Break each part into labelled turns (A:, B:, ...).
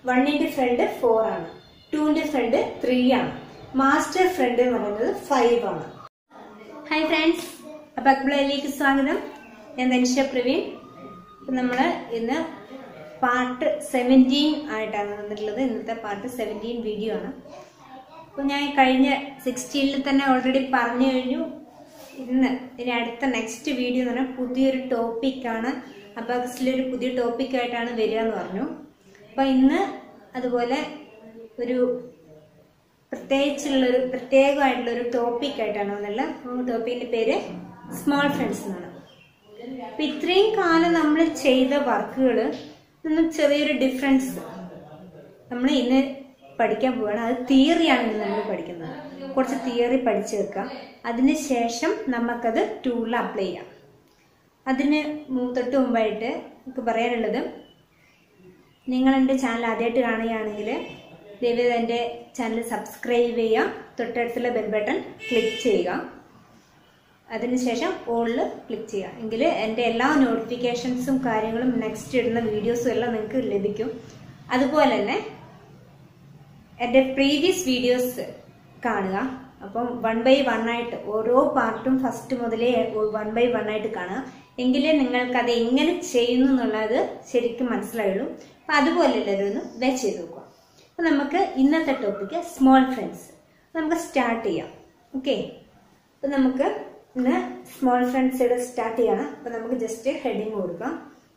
A: വണ്ണിന്റെ front four ആണ് ടുവിന്റെ ഫ്രണ്ട് ത്രീ ആണ് മാസ്റ്റർ ഫ്രണ്ട് എന്ന് പറയുന്നത് ഫൈവ് ആണ് ഹായ് ഫ്രണ്ട്സ് അപ്പൊ അക്ബിളയിലേക്ക് സ്വാഗതം ഞാൻ ധനുഷ പ്രവീൺ അപ്പൊ നമ്മള് ഇന്ന് പാർട്ട് സെവൻറ്റീൻ ആയിട്ടാണ് വന്നിട്ടുള്ളത് ഇന്നത്തെ പാർട്ട് സെവൻറ്റീൻ വീഡിയോ ആണ് അപ്പോൾ ഞാൻ കഴിഞ്ഞ സിക്സ്റ്റീനിൽ തന്നെ ഓൾറെഡി പറഞ്ഞു കഴിഞ്ഞു ഇന്ന് ഇനി അടുത്ത നെക്സ്റ്റ് വീഡിയോ എന്ന് പറഞ്ഞാൽ പുതിയൊരു ടോപ്പിക്കാണ് അബാക്സിലൊരു പുതിയ ടോപ്പിക്കായിട്ടാണ് വരിക എന്ന് പറഞ്ഞു അപ്പോൾ ഇന്ന് അതുപോലെ ഒരു പ്രത്യേകിച്ചുള്ളൊരു പ്രത്യേകമായിട്ടുള്ളൊരു ടോപ്പിക്കായിട്ടാണ് വന്നുള്ളത് ടോപ്പിക്കിൻ്റെ പേര് സ്മോൾ ഫ്രണ്ട്സ് എന്നാണ് അപ്പം ഇത്രയും കാലം നമ്മൾ ചെയ്ത വർക്കുകൾ നിന്നും ചെറിയൊരു ഡിഫറൻസ് നമ്മൾ ഇന്ന് പഠിക്കാൻ പോവുകയാണ് അത് തിയറിയാണ് ഇന്ന് നമ്മൾ പഠിക്കുന്നത് കുറച്ച് തിയറി പഠിച്ചു വെക്കാം അതിനുശേഷം നമുക്കത് ടൂളിൽ അപ്ലൈ ചെയ്യാം അതിന് മു- തൊട്ട് മുമ്പായിട്ട് എനിക്ക് പറയാനുള്ളത് നിങ്ങൾ എൻ്റെ ചാനൽ ആദ്യമായിട്ട് കാണുകയാണെങ്കിൽ ദയവേത് എൻ്റെ ചാനൽ സബ്സ്ക്രൈബ് ചെയ്യുക തൊട്ടടുത്തുള്ള ബെൽ ബട്ടൺ ക്ലിക്ക് ചെയ്യുക അതിനുശേഷം ഓളിൽ ക്ലിക്ക് ചെയ്യുക എങ്കിൽ എൻ്റെ എല്ലാ നോട്ടിഫിക്കേഷൻസും കാര്യങ്ങളും നെക്സ്റ്റ് ഇടുന്ന വീഡിയോസും എല്ലാം നിങ്ങൾക്ക് ലഭിക്കും അതുപോലെ തന്നെ എൻ്റെ പ്രീവിയസ് വീഡിയോസ് കാണുക അപ്പം വൺ ബൈ വൺ ആയിട്ട് ഓരോ പാർട്ടും ഫസ്റ്റ് മുതലേ വൺ ബൈ വൺ ആയിട്ട് കാണുക എങ്കിലേ നിങ്ങൾക്ക് അത് എങ്ങനെ ചെയ്യുന്നു എന്നുള്ളത് ശരിക്കും മനസ്സിലായുള്ളൂ അപ്പം അതുപോലെ എല്ലാവരും ഒന്ന് വെച്ച് ചെയ്ത് നോക്കുക അപ്പം നമുക്ക് ഇന്നത്തെ ടോപ്പിക്ക് സ്മോൾ ഫ്രണ്ട്സ് നമുക്ക് സ്റ്റാർട്ട് ചെയ്യാം ഓക്കെ അപ്പം നമുക്ക് ഇന്ന് സ്മോൾ ഫ്രണ്ട്സ് സ്റ്റാർട്ട് ചെയ്യണം അപ്പം നമുക്ക് ജസ്റ്റ് ഹെഡിങ് കൊടുക്കാം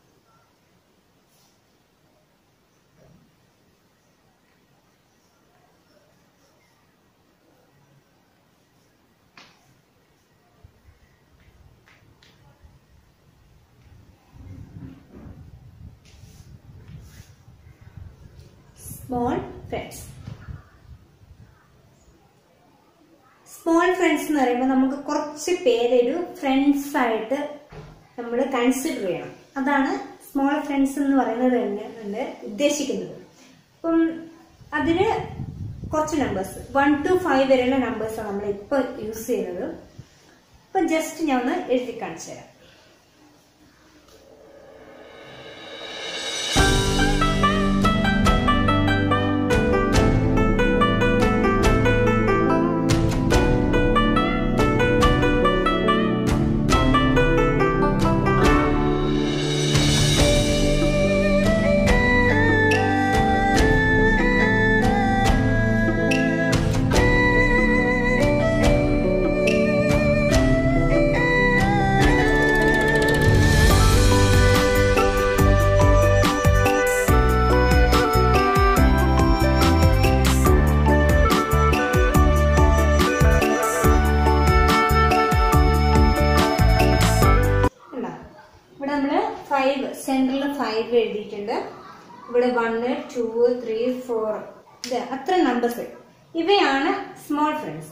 A: സ്മോൾ ഫ്രണ്ട്സ് സ്മോൾ ഫ്രണ്ട്സ് എന്ന് പറയുമ്പോൾ നമുക്ക് കുറച്ച് പേരൊരു ഫ്രണ്ട്സ് ആയിട്ട് നമ്മൾ കൺസിഡർ ചെയ്യണം അതാണ് സ്മോൾ ഫ്രണ്ട്സ് എന്ന് പറയുന്നത് തന്നെ ഉണ്ട് ഉദ്ദേശിക്കുന്നത് അപ്പം അതിന് കുറച്ച് നമ്പേഴ്സ് വൺ ടു ഫൈവ് വരെയുള്ള നമ്പേഴ്സാണ് നമ്മൾ ഇപ്പോൾ യൂസ് ചെയ്യുന്നത് അപ്പം ജസ്റ്റ് ഞാൻ ഒന്ന് എഴുതി കാണിച്ചു തരാം കണ്ടോ? ഇവിടെ നമ്മള് ഫൈവ് സെന്ററിൽ ഫൈവ് എഴുതിയിട്ടുണ്ട് ഇവിടെ വണ് ടു ത്രീ ഫോർ ഇത് അത്ര നമ്പേഴ്സ് ഇവയാണ് സ്മോൾ ഫ്രണ്ട്സ്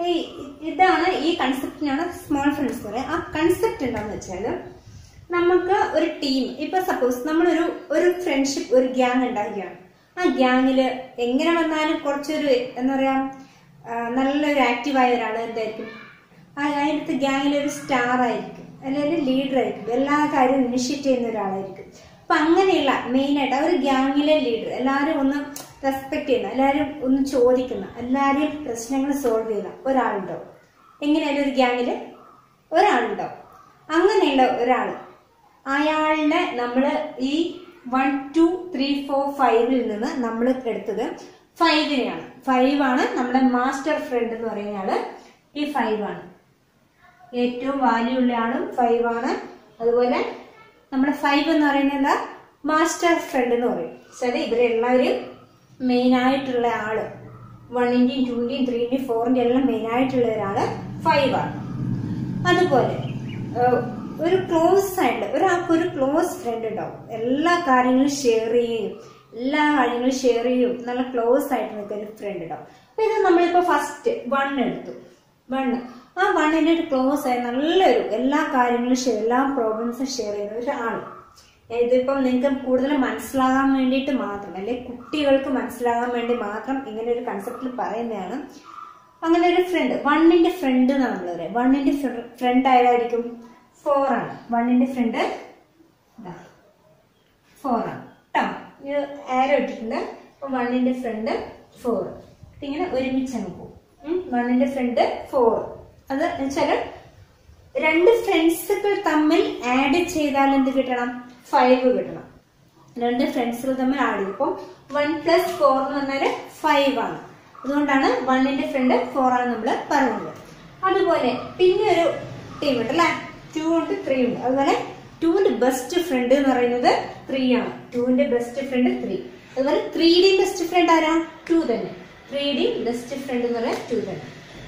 A: ഇതാണ് ഈ കൺസെപ്റ്റിനാണ് സ്മോൾ ഫ്രണ്ട്സ് പറയുക ആ കൺസെപ്റ്റ് എന്താണെന്ന് വെച്ചാൽ നമുക്ക് ഒരു ടീം ഇപ്പൊ സപ്പോസ് നമ്മളൊരു ഒരു ഫ്രണ്ട്ഷിപ്പ് ഒരു ഗ്യാങ് ഉണ്ടാക്കുകയാണ് ആ ഗ്യാങ്ങില് എങ്ങനെ വന്നാലും കുറച്ചൊരു എന്താ പറയാ ആ, നല്ലൊരു ആക്റ്റീവായ ഒരാൾ എന്തായിരിക്കും ആ അതിനകത്ത് ഗ്യാങ്ങിൽ ഒരു സ്റ്റാർ ആയിരിക്കും അല്ലെങ്കിൽ ലീഡർ ആയിരിക്കും എല്ലാ കാര്യവും ഇനിഷ്യേറ്റ് ചെയ്യുന്ന ഒരാളായിരിക്കും അപ്പൊ അങ്ങനെയുള്ള മെയിൻ ആയിട്ട് ആ ഒരു ഗ്യാങ്ങിലെ ലീഡർ എല്ലാവരും ഒന്ന് റെസ്പെക്ട് ചെയ്യുന്ന എല്ലാവരും ഒന്ന് ചോദിക്കുന്ന എല്ലാവരെയും പ്രശ്നങ്ങൾ സോൾവ് ചെയ്യുന്ന ഒരാളുണ്ടോ എങ്ങനെയായാലും ഒരു ഗ്യാങ്ങിൽ ഒരാളുണ്ടോ അങ്ങനെയുള്ള ഒരാൾ അയാളുടെ നമ്മൾ ഈ വൺ ടു ത്രീ ഫോർ ഫൈവിൽ നിന്ന് നമ്മൾ എടുത്തത് ഫൈവിനെയാണ് ഫൈവ് ആണ് നമ്മുടെ മാസ്റ്റർ ഫ്രണ്ട് എന്ന് പറയുന്ന ആള് ഈ ഫൈവ് ആണ് ഏറ്റവും വാല്യൂ ഉള്ള ആളും ഫൈവ് ആണ് അതുപോലെ നമ്മുടെ ഫൈവ് എന്ന് പറയുന്നത് മാസ്റ്റർ ഫ്രണ്ട് എന്ന് പറയും ശരി ഇവരെല്ലാവരും മെയിൻ ആയിട്ടുള്ള ആള് വണ്ണിന്റെയും ടൂന്റെയും ത്രീന്റെയും ഫോറിന്റെയും എല്ലാം മെയിൻ ആയിട്ടുള്ള ഒരാള് ഫൈവ് ആണ് അതുപോലെ ഏഹ്, ഒരു ക്ലോസ് ആയിട്ടുള്ള ഒരാൾക്ക് ഒരു ക്ലോസ് ഫ്രണ്ട് ഉണ്ടാവും എല്ലാ കാര്യങ്ങളും ഷെയർ ചെയ്യും എല്ലാ കാര്യങ്ങളും ഷെയർ ചെയ്യും നല്ല ക്ലോസ് ആയിട്ട് നിൽക്കുന്ന ഒരു ഫ്രണ്ട് ഉണ്ടാവും അപ്പൊ ഇത് നമ്മളിപ്പോ ഫസ്റ്റ് വൺ എടുത്തു വൺ ആ വണ്ണിന്റെ ഒരു ക്ലോസ് ആയ നല്ലൊരു എല്ലാ കാര്യങ്ങളും ഷെയർ എല്ലാ പ്രോബ്ലംസും ഷെയർ ചെയ്യുന്ന ഒരാള് ഇതിപ്പം നിങ്ങൾക്ക് കൂടുതൽ മനസ്സിലാകാൻ വേണ്ടിയിട്ട് മാത്രം അല്ലെ കുട്ടികൾക്ക് മനസ്സിലാകാൻ വേണ്ടി മാത്രം ഇങ്ങനെ ഒരു കൺസെപ്റ്റിൽ പറയുന്നതാണ് അങ്ങനെ ഒരു ഫ്രണ്ട് വണ്ണിന്റെ ഫ്രണ്ട് എന്നാണ് നമ്മൾ പറയുക വണ്ണിന്റെ ഫ്രണ്ട് ആയതായിരിക്കും ഫോർ ആണ് വണ്ണിന്റെ ഫ്രണ്ട് ഫോർ ആണ് കേട്ടോ ഇത് ആരോ ഇട്ടിട്ടുണ്ട് അപ്പം വണ്ണിന്റെ ഫ്രണ്ട് ഫോർ ഇങ്ങനെ ഒരുമിച്ച് അങ്ങ് പോകും വണ്ണിന്റെ ഫ്രണ്ട് ഫോർ അത് വെച്ചാൽ രണ്ട് ഫ്രണ്ട്സുകൾ തമ്മിൽ ആഡ് ചെയ്താൽ എന്ത് കിട്ടണം ഫൈവ് കിട്ടണം രണ്ട് ഫ്രണ്ട്സുകൾ തമ്മിൽ ആഡ് ചെയ്യും ഇപ്പം വൺ പ്ലസ് ഫോർ എന്ന് പറഞ്ഞാല് ഫൈവ് ആണ് അതുകൊണ്ടാണ് വണ്ണിന്റെ ഫ്രണ്ട് ഫോർ ആണ് നമ്മൾ പറയുന്നത് അതുപോലെ പിന്നെ ഒരു ടീം ഉണ്ട് അല്ലെ ടു ഉണ്ട് ത്രീ ഉണ്ട് അതുപോലെ ടുവിന്റെ ബെസ്റ്റ് ഫ്രണ്ട് എന്ന് പറയുന്നത് ത്രീ ആണ് ടുവിന്റെ ബെസ്റ്റ് ഫ്രണ്ട് ത്രീ അതുപോലെ ത്രീ ഡി ബെസ്റ്റ് ഫ്രണ്ട് ആരാ ടു തന്നെ ത്രീ ഡി ബെസ്റ്റ് ഫ്രണ്ട് എന്ന് പറയുന്നത് ടു തന്നെ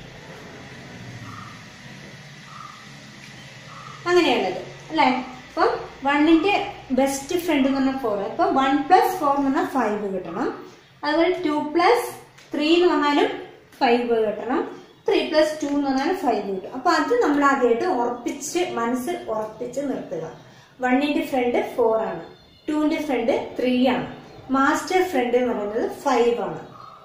A: അങ്ങനെയുള്ളത് അല്ലേ അപ്പം വണ്ണിന്റെ ബെസ്റ്റ് ഫ്രണ്ട് എന്ന് പറഞ്ഞാൽ ഫോർ അപ്പൊ വൺ പ്ലസ് ഫോർ എന്ന് പറഞ്ഞാൽ ഫൈവ് കിട്ടണം അതുപോലെ ടു പ്ലസ് ത്രീ എന്ന് പറഞ്ഞാലും ഫൈവ് കിട്ടണം ത്രീ പ്ലസ് ടു എന്ന് പറഞ്ഞാൽ ഫൈവ് കിട്ടും അപ്പൊ അത് നമ്മൾ ആദ്യമായിട്ട് ഉറപ്പിച്ച് മനസ്സിൽ ഉറപ്പിച്ച് നിർത്തുക വണ്ണിന്റെ ഫ്രണ്ട് ഫോർ ആണ് ടുവിന്റെ ഫ്രണ്ട് ത്രീ ആണ് മാസ്റ്റർ ഫ്രണ്ട് എന്ന് പറയുന്നത് ഫൈവ് ആണ്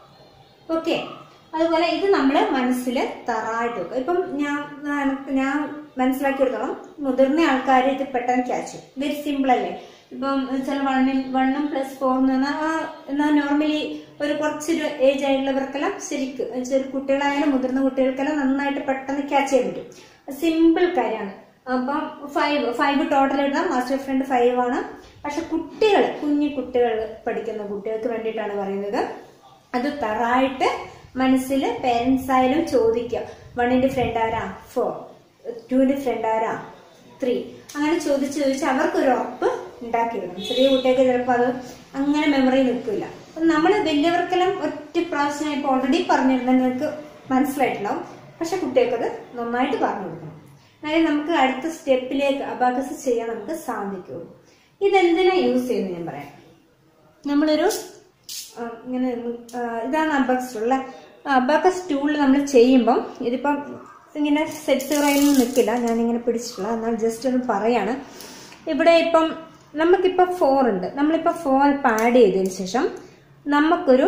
A: ഓക്കെ അതുപോലെ ഇത് നമ്മൾ മനസ്സിൽ തറായിട്ട് വെക്കുക ഇപ്പം ഞാൻ ഞാൻ- ഞാൻ മനസ്സിലാക്കി എടുത്തോളം മുതിർന്ന ആൾക്കാർ ഇത് പെട്ടെന്ന് ക്യാച്ച് വെരി സിമ്പിൾ അല്ലേ ഇപ്പം ചില വണ്ണിൻ വണ്ണും പ്ലസ് ഫോർ എന്ന് പറഞ്ഞാൽ ആ എന്നാൽ നോർമലി ഒരു കുറച്ചൊരു ഏജ് ആയിട്ടുള്ളവർക്കെല്ലാം ശരിക്ക് ചെറു കുട്ടികളായാലും മുതിർന്ന കുട്ടികൾക്കെല്ലാം നന്നായിട്ട് പെട്ടെന്ന് ക്യാച്ച് ചെയ്യാൻ പറ്റും സിമ്പിൾ കാര്യമാണ് അപ്പം ഫൈവ് ഫൈവ് ടോട്ടൽ എഴുതാം മാസ്റ്റർ ഫ്രണ്ട് ഫൈവ് ആണ് പക്ഷെ കുട്ടികൾ കുഞ്ഞു കുട്ടികൾ പഠിക്കുന്ന കുട്ടികൾക്ക് വേണ്ടിയിട്ടാണ് പറയുന്നത് അത് തറായിട്ട് മനസ്സിൽ പേരൻസ് ആയാലും ചോദിക്കുക വണ്ണിന്റെ ഫ്രണ്ട് ആരാ ഫോർ ടുവിന്റെ ഫ്രണ്ട് ആരാ ത്രീ അങ്ങനെ ചോദിച്ച് ചോദിച്ച് അവർക്കൊരു ഉറപ്പ് ഉണ്ടാക്കിയിടണം ചെറിയ കുട്ടികൾക്ക് ചിലപ്പോൾ അത് അങ്ങനെ മെമ്മറി നിൽക്കില്ല നമ്മൾ വലിയവർക്കെല്ലാം ഒറ്റ പ്രാവശ്യം ഇപ്പോൾ ഓൾറെഡി പറഞ്ഞിരുന്ന നിങ്ങൾക്ക് മനസ്സിലായിട്ടുണ്ടാവും പക്ഷെ കുട്ടികൾക്കത് നന്നായിട്ട് പറഞ്ഞു കൊടുക്കണം അതായത് നമുക്ക് അടുത്ത സ്റ്റെപ്പിലേക്ക് അബാക്കസ് ചെയ്യാൻ നമുക്ക് സാധിക്കുള്ളൂ ഇതെന്തിനാ യൂസ് ചെയ്യുന്നത് ഞാൻ പറയാം നമ്മളൊരു ആ, ഇങ്ങനെ നി- ആ, ഇതാണ് അബാക്കസ് ടൂൾ അല്ലേ അബാക്കസ് ടൂൾ നമ്മൾ ചെയ്യുമ്പം ഇതിപ്പം ഇങ്ങനെ സെറ്റ് സീറോയിൽ നിൽക്കില്ല ഞാനിങ്ങനെ പിടിച്ചിട്ടില്ല എന്നാൽ ജസ്റ്റ് ഒന്ന് പറയാണ് ഇവിടെ ഇപ്പം നമുക്കിപ്പോൾ ഫോർ ഉണ്ട് നമ്മളിപ്പോൾ ഫോർ ഇപ്പം ആഡ് ചെയ്തതിന് ശേഷം നമുക്കൊരു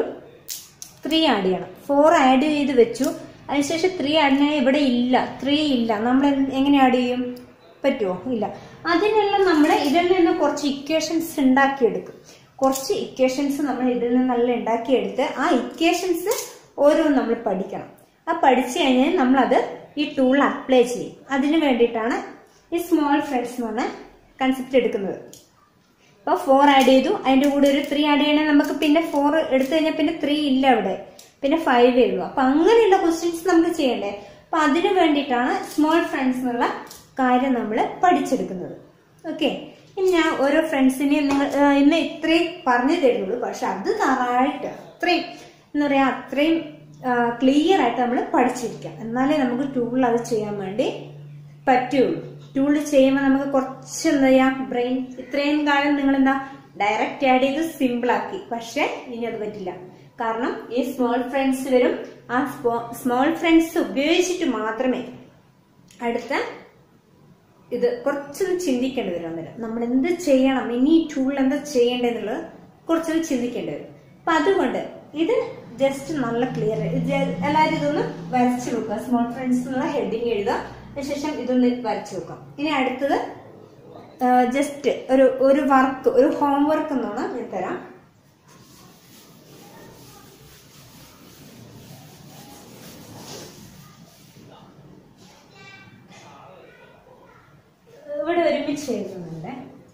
A: ത്രീ ആഡ് ചെയ്യണം ഫോർ ആഡ് ചെയ്ത് വെച്ചു അതിനുശേഷം ത്രീ ആഡ് ചെയ്യാൻ ഇവിടെ ഇല്ല ത്രീ ഇല്ല നമ്മൾ എന്ത്- എങ്ങനെ ആഡ് ചെയ്യും പറ്റുമോ ഇല്ല അതിനെല്ലാം നമ്മൾ ഇതിൽ നിന്ന് കുറച്ച് ഇക്വേഷൻസ് ഉണ്ടാക്കിയെടുക്കും കുറച്ച് ഇക്വേഷൻസ് നമ്മൾ ഇതിൽ നിന്നെല്ലാം ഉണ്ടാക്കിയെടുത്ത് ആ ഇക്വേഷൻസ് ഓരോന്നും നമ്മൾ പഠിക്കണം ആ പഠിച്ചു കഴിഞ്ഞാൽ നമ്മളത് ഈ ടൂളിൽ അപ്ലൈ ചെയ്യും അതിന് വേണ്ടിയിട്ടാണ് ഈ സ്മോൾ ഫ്രെഡ്സ് എന്ന് പറഞ്ഞ കൺസെപ്റ്റ് എടുക്കുന്നത് അപ്പോൾ ഫോർ ആഡ് ചെയ്തു അതിന്റെ കൂടെ ഒരു ത്രീ ആഡ് ചെയ്യണേ നമുക്ക് പിന്നെ ഫോർ എടുത്തു കഴിഞ്ഞാൽ പിന്നെ ത്രീ ഇല്ല അവിടെ പിന്നെ ഫൈവ് ഉള്ളൂ അപ്പൊ അങ്ങനെയുള്ള ക്വസ്റ്റ്യൻസ് നമുക്ക് ചെയ്യണ്ടേ അപ്പൊ അതിനു വേണ്ടിയിട്ടാണ് സ്മോൾ ഫ്രണ്ട്സ് എന്നുള്ള കാര്യം നമ്മൾ പഠിച്ചെടുക്കുന്നത് ഓക്കെ ഇനി ഞാൻ ഓരോ ഫ്രണ്ട്സിനെയും നിങ്ങൾ ആ, ഇന്ന് ഇത്രയും പറഞ്ഞു തരുന്നുള്ളൂ പക്ഷെ അത് താറായിട്ട് അത്രയും എന്താ പറയാ അത്രയും ക്ലിയർ ആയിട്ട് നമ്മൾ പഠിച്ചിരിക്കാം എന്നാലേ നമുക്ക് ടൂളിൽ അത് ചെയ്യാൻ വേണ്ടി പറ്റുള്ളൂ ടൂള് ചെയ്യുമ്പോൾ നമുക്ക് കുറച്ച് എന്താ ചെയ്യാ ബ്രെയിൻ ഇത്രയും കാലം നിങ്ങൾ എന്താ ഡയറക്റ്റ് ആഡ് ചെയ്ത് സിമ്പിൾ ആക്കി പക്ഷെ ഇനി അത് പറ്റില്ല കാരണം ഈ സ്മോൾ ഫ്രണ്ട്സ് വരും ആ സ്മോൾ ഫ്രണ്ട്സ് ഉപയോഗിച്ചിട്ട് മാത്രമേ അടുത്ത ഇത് കുറച്ചൊന്ന് ചിന്തിക്കേണ്ടി വരും അന്നേരം നമ്മൾ എന്ത് ചെയ്യണം ഇനി ഈ ടൂളിൽ എന്താ ചെയ്യേണ്ടതെന്നുള്ളത് കുറച്ചൊന്ന് ചിന്തിക്കേണ്ടി വരും അപ്പൊ അതുകൊണ്ട് ഇത് ജസ്റ്റ് നല്ല ക്ലിയർ എല്ലാവരും ഇതൊന്ന് വരച്ചു വെക്കുക സ്മോൾ ഫ്രണ്ട്സ് എന്നുള്ള ഹെഡിങ് എഴുതുക അതിനുശേഷം ഇതൊന്ന് വരച്ചു വെക്കാം ഇനി അടുത്തത് ജസ്റ്റ് ഒരു ഒരു വർക്ക് ഒരു ഹോംവർക്ക് എന്നാണ് ഞാൻ തരാം ഇവിടെ ഒരുമിച്ച് എഴുതുന്നുണ്ട്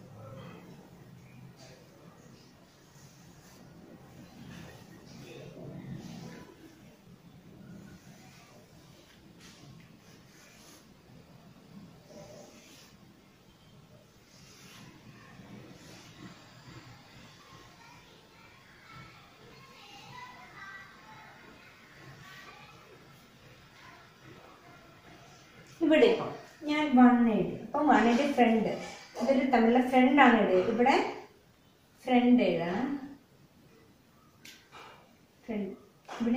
A: ഇവിടെ ഇപ്പം ഞാൻ വൺ എഴുതി അപ്പം വണ്ണിന്റെ ഫ്രണ്ട് ഇവര് തമ്മിലുള്ള ഫ്രണ്ടാണ് എഴുതിയത് ഇവിടെ ഫ്രണ്ട് എഴുതണം ഫ്രണ്ട് ഇവിടെ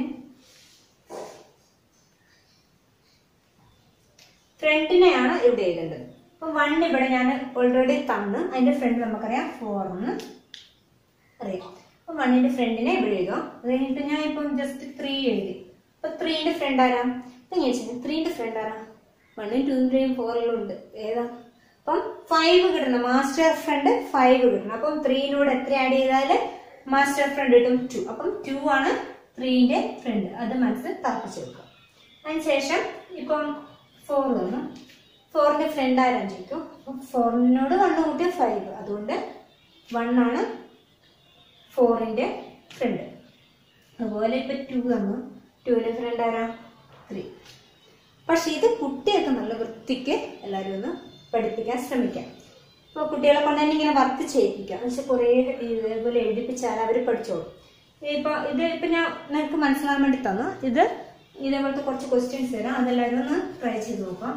A: ഫ്രണ്ടിനെയാണ് ഇവിടെ എഴുതേണ്ടത് അപ്പം വൺ ഇവിടെ ഞാൻ ഓൾറെഡി തന്ന് അതിന്റെ ഫ്രണ്ട് നമുക്കറിയാം ഫോർ എന്ന് അറിയാം അപ്പൊ വണ്ണിന്റെ ഫ്രണ്ടിനെ ഇവിടെ എഴുതാം അത് കഴിഞ്ഞിട്ട് ഞാൻ ഇപ്പം ജസ്റ്റ് ത്രീ എഴുതി അപ്പൊ ത്രീന്റെ ഫ്രണ്ട് ആരാ ഇപ്പൊ ഞാൻ ചോദിച്ചു ത്രീന്റെ ഫ്രണ്ട് ആരാ വണ്ണും ടൂ ത്രീയും ഫോറിലും ഉണ്ട് ഏതാ അപ്പം ഫൈവ് കിട്ടണം മാസ്റ്റർ ഫ്രണ്ട് ഫൈവ് കിട്ടണം അപ്പം ത്രീനോട് എത്ര ആഡ് ചെയ്താല് മാസ്റ്റർ ഫ്രണ്ട് കിട്ടും ടു അപ്പം ടു ആണ് ത്രീന്റെ ഫ്രണ്ട് അത് മനസ്സിൽ തറപ്പിച്ച് വെക്കുക അതിനുശേഷം ഇപ്പം ഫോർ തന്നു ഫോറിന്റെ ഫ്രണ്ട് ആരാന്ന് ചോദിക്കും അപ്പം ഫോറിനോട് വണ്ണ് കൂട്ടിയ ഫൈവ് അതുകൊണ്ട് വൺ ആണ് ഫോറിന്റെ ഫ്രണ്ട് അതുപോലെ ഇപ്പൊ ടു തന്നു ടുവിന്റെ ഫ്രണ്ട് ആരാ ത്രീ പക്ഷെ ഇത് കുട്ടിയൊക്കെ നല്ല വൃത്തിക്ക് എല്ലാവരും ഒന്ന് പഠിപ്പിക്കാൻ ശ്രമിക്കാം ഇപ്പോൾ കുട്ടികളെ കൊണ്ട് തന്നെ ഇങ്ങനെ വർക്ക് ചെയ്യിപ്പിക്കാം എന്ന് വെച്ചാൽ കുറേ ഇതേപോലെ എഴുതിപ്പിച്ചാൽ അവർ പഠിച്ചോളും ഇപ്പൊ ഇത് ഇപ്പൊ ഞാൻ നിങ്ങൾക്ക് മനസ്സിലാകാൻ വേണ്ടി തന്നു ഇത് ഇതേപോലത്തെ കുറച്ച് ക്വസ്റ്റ്യൻസ് തരാം അതെല്ലാവരും ഒന്ന് ട്രൈ ചെയ്ത് നോക്കാം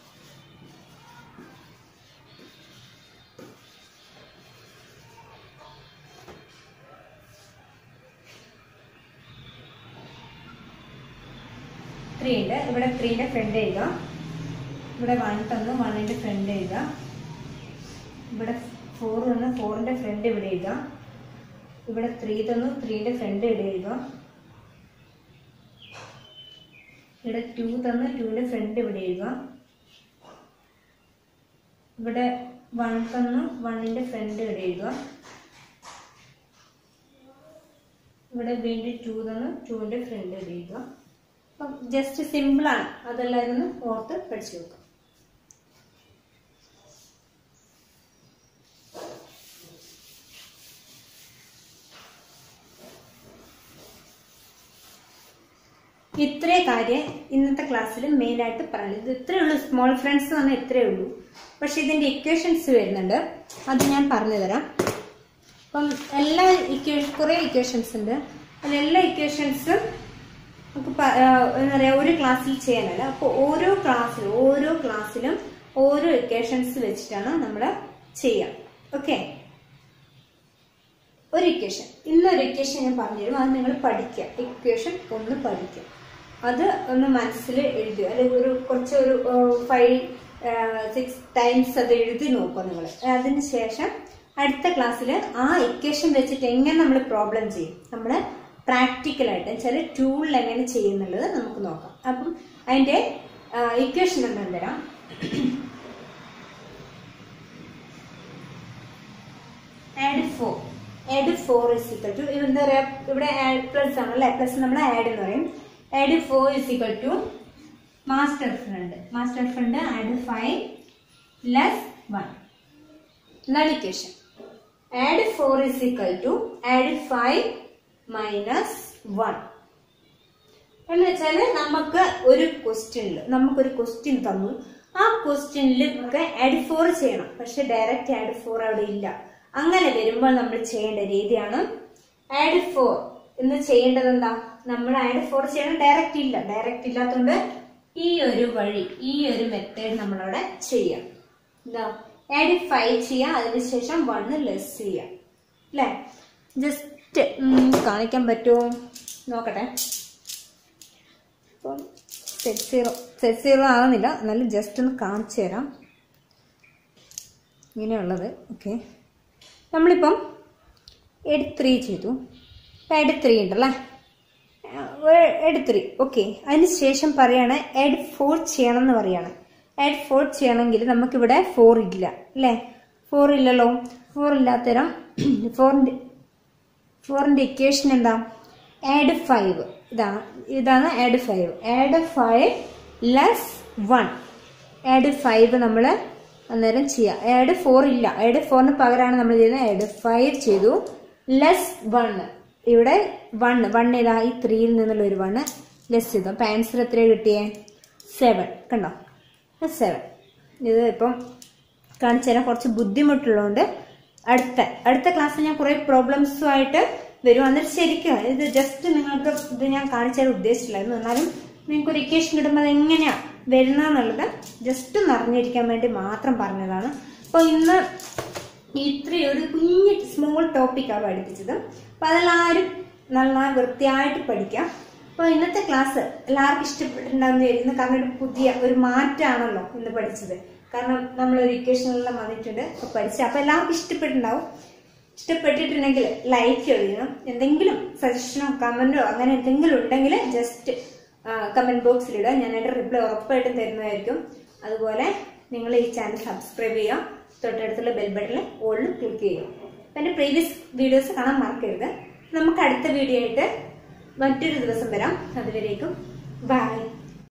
A: ത്രീ ഉണ്ട് ഇവിടെ ത്രീന്റെ ഫ്രണ്ട് എഴുതുക ഇവിടെ വൺ തന്നു വണ്ണിന്റെ ഫ്രണ്ട് എഴുതുക ഇവിടെ ഫോർ തന്നു ഫോറിന്റെ ഫ്രണ്ട് ഇവിടെ എഴുതുക ഇവിടെ ത്രീ തന്നു ത്രീന്റെ ഫ്രണ്ട് ഇവിടെ എഴുതുക ഇവിടെ ടു തന്നു ടുവിന്റെ ഫ്രണ്ട് ഇവിടെ എഴുതുക ഇവിടെ വൺ തന്നു വണ്ണിന്റെ ഫ്രണ്ട് ഇവിടെ എഴുതുക ഇവിടെ വീണ്ടും ടു തന്നു ടുവിന്റെ ഫ്രണ്ട് ഇവിടെ എഴുതുക അപ്പം ജസ്റ്റ് സിമ്പിളാണ് അതെല്ലാവരും ഒന്ന് ഓർത്ത് പഠിച്ചു വെക്കാം ഇത്രേ കാര്യം ഇന്നത്തെ ക്ലാസ്സിൽ മെയിനായിട്ട് പറയുന്നത് ഇത് ഇത്രയേ ഉള്ളൂ സ്മോൾ ഫ്രണ്ട്സ് എന്ന് പറഞ്ഞാൽ ഇത്രയേ ഉള്ളൂ പക്ഷെ ഇതിന്റെ ഇക്വേഷൻസ് വരുന്നുണ്ട് അത് ഞാൻ പറഞ്ഞു തരാം അപ്പം എല്ലാ ഇക്വേഷൻ കുറേ ഇക്വേഷൻസ് ഉണ്ട് അതിലെല്ലാ ഇക്വേഷൻസും നമുക്ക് പ- ആ, എന്താ പറയാ ഒരു ക്ലാസ്സിൽ ചെയ്യാനല്ല അപ്പോൾ ഓരോ ക്ലാസ്സിലും ഓരോ ക്ലാസ്സിലും ഓരോ ഇക്വേഷൻസ് വെച്ചിട്ടാണ് നമ്മൾ ചെയ്യുക ഓക്കെ ഒരു ഇക്വേഷൻ ഇന്നൊരു ഇക്വേഷൻ ഞാൻ പറഞ്ഞുതരും അത് നിങ്ങൾ പഠിക്കുക ഇക്വേഷൻ ഒന്ന് പഠിക്കുക അത് ഒന്ന് മനസ്സിൽ എഴുതുക അല്ലെങ്കിൽ ഒരു കുറച്ച് ഒരു ഫൈവ് സിക്സ് ടൈംസ് അത് എഴുതി നോക്കുക നിങ്ങൾ അതിന് ശേഷം അടുത്ത ക്ലാസ്സിൽ ആ ഇക്വേഷൻ വെച്ചിട്ട് എങ്ങനെ നമ്മൾ പ്രോബ്ലം ചെയ്യും നമ്മൾ പ്രാക്ടിക്കലായിട്ട് ചില ടൂളിൽ എങ്ങനെ ചെയ്യുന്നുള്ളത് നമുക്ക് നോക്കാം അപ്പം അതിന്റെ ഇക്വേഷൻ എന്താ തരാം add four add four is equal to എന്താ പറയാ ഇവിടെ പ്ലസ് ആണ് അല്ലെ പ്ലസ് നമ്മൾ ആഡ് എന്ന് പറയും add four is equal to master friend master friend add five plus one എന്താണ് equation add four is equal to add five minus one എന്ന് വെച്ചാല് നമുക്ക് ഒരു ക്വസ്റ്റ്യനിൽ നമുക്കൊരു ക്വസ്റ്റ്യൻ തന്നു ആ ക്വസ്റ്റ്യനിൽ ഒക്കെ ആഡ് ഫോർ ചെയ്യണം പക്ഷെ ഡയറക്റ്റ് ആഡ് ഫോർ അവിടെ ഇല്ല അങ്ങനെ വരുമ്പോൾ നമ്മൾ ചെയ്യേണ്ട രീതിയാണ് ആഡ് ഫോർ എന്ന് ചെയ്യേണ്ടത് എന്താ നമ്മൾ ആഡ് ഫോർ ചെയ്യണം ഡയറക്റ്റ് ഇല്ല ഡയറക്റ്റ് ഇല്ലാത്തതുകൊണ്ട് ഈ ഒരു വഴി ഈ ഒരു മെത്തേഡ് നമ്മളവിടെ ചെയ്യാം എന്താ ആഡ് ഫൈവ് ചെയ്യാം അതിനുശേഷം വണ്ണ് ലെസ് ചെയ്യാം അല്ലേ ജസ്റ്റ് കാണിക്കാൻ പറ്റുമോ നോക്കട്ടെ ഇപ്പം സെറ്റ് സീറോ സെറ്റ് സീറോ ആകുന്നില്ല എന്നാലും ജസ്റ്റ് ഒന്ന് കാണിച്ചു തരാം ഇങ്ങനെയുള്ളത് ഓക്കെ നമ്മളിപ്പം എഡ് ത്രീ ചെയ്തു ഇപ്പം എഡ് ത്രീ ഉണ്ടല്ലേ എഡ് ത്രീ ഓക്കെ അതിന് ശേഷം പറയാണ് എഡ് ഫോർ ചെയ്യണം എന്ന് പറയാണ് എഡ് ഫോർ ചെയ്യണമെങ്കിൽ നമുക്കിവിടെ ഫോർ ഇല്ല അല്ലേ ഫോർ ഇല്ലല്ലോ ഫോർ ഇല്ലാത്തരം ഫോറിൻ്റെ ഫോറിൻ്റെ ഇക്വേഷൻ എന്താ ആഡ് ഫൈവ് ഇതാണ് ഇതാണ് add five add five less one add five നമ്മൾ അന്നേരം ചെയ്യാം ആഡ് ഫോർ ഇല്ല ആഡ് ഫോറിന് പകരമാണ് നമ്മൾ ചെയ്യുന്നത് ആഡ് ഫൈവ് ചെയ്തു ലെസ് വൺ ഇവിടെ വൺ വൺ ഇതാ ഈ ത്രീയിൽ നിന്നുള്ള ഒരു വണ്ണ് ലെസ് ചെയ്തു അപ്പം ആൻസർ എത്ര കിട്ടിയേ സെവൻ കണ്ടോ സെവൻ ഇത് ഇപ്പം കാണിച്ചു തരാൻ കുറച്ച് ബുദ്ധിമുട്ടുള്ളതുകൊണ്ട് അടുത്ത അടുത്ത ക്ലാസ്സിൽ ഞാൻ കുറെ പ്രോബ്ലംസുമായിട്ട് വരും എന്നിട്ട് ശരിക്കും ഇത് ജസ്റ്റ് നിങ്ങൾക്ക് ഇത് ഞാൻ കാണിച്ചു തരാൻ ഉദ്ദേശിച്ചില്ലായിരുന്നു എന്നാലും നിങ്ങൾക്ക് ഒരു ഇക്വേഷൻ കിട്ടുമ്പോൾ അത് എങ്ങനെയാ വരുന്നതെന്നുള്ളത് ജസ്റ്റ് ഒന്ന് അറിഞ്ഞിരിക്കാൻ വേണ്ടി മാത്രം പറഞ്ഞതാണ് അപ്പോൾ ഇന്ന് ഇത്രയും ഒരു കുഞ്ഞ് സ്മോൾ ടോപ്പിക്കാണ് പഠിപ്പിച്ചത് അപ്പം അതെല്ലാവരും നന്നായി വൃത്തിയായിട്ട് പഠിക്കാം അപ്പോൾ ഇന്നത്തെ ക്ലാസ് എല്ലാവർക്കും ഇഷ്ടപ്പെട്ടിട്ടുണ്ടാകുന്ന വരുന്നു കാരണം ഒരു പുതിയ ഒരു മാറ്റമാണല്ലോ ഇന്ന് പഠിച്ചത് കാരണം നമ്മളൊരു ഇക്വേഷനെല്ലാം വന്നിട്ടുണ്ട് അപ്പോൾ പഠിച്ച് അപ്പോൾ എല്ലാവർക്കും ഇഷ്ടപ്പെട്ടിട്ടുണ്ടാവും ഇഷ്ടപ്പെട്ടിട്ടുണ്ടെങ്കിൽ ലൈക്ക് എഴുതണം എന്തെങ്കിലും സജഷനോ കമന്റോ അങ്ങനെ എന്തെങ്കിലും ഉണ്ടെങ്കിൽ ജസ്റ്റ് കമന്റ് ബോക്സിൽ ഇടുക ഞാൻ അതിന്റെ റിപ്ലൈ ഉറപ്പായിട്ടും തരുന്നതായിരിക്കും അതുപോലെ നിങ്ങൾ ഈ ചാനൽ സബ്സ്ക്രൈബ് ചെയ്യുക തൊട്ടടുത്തുള്ള ബെൽ ബട്ടണിൽ ഓളിൽ ക്ലിക്ക് ചെയ്യുക അപ്പം എൻ്റെ പ്രീവിയസ് വീഡിയോസ് കാണാൻ മറക്കരുത് നമുക്ക് അടുത്ത വീഡിയോ ആയിട്ട് മറ്റൊരു ദിവസം വരാം അതുവരേക്കും ബൈ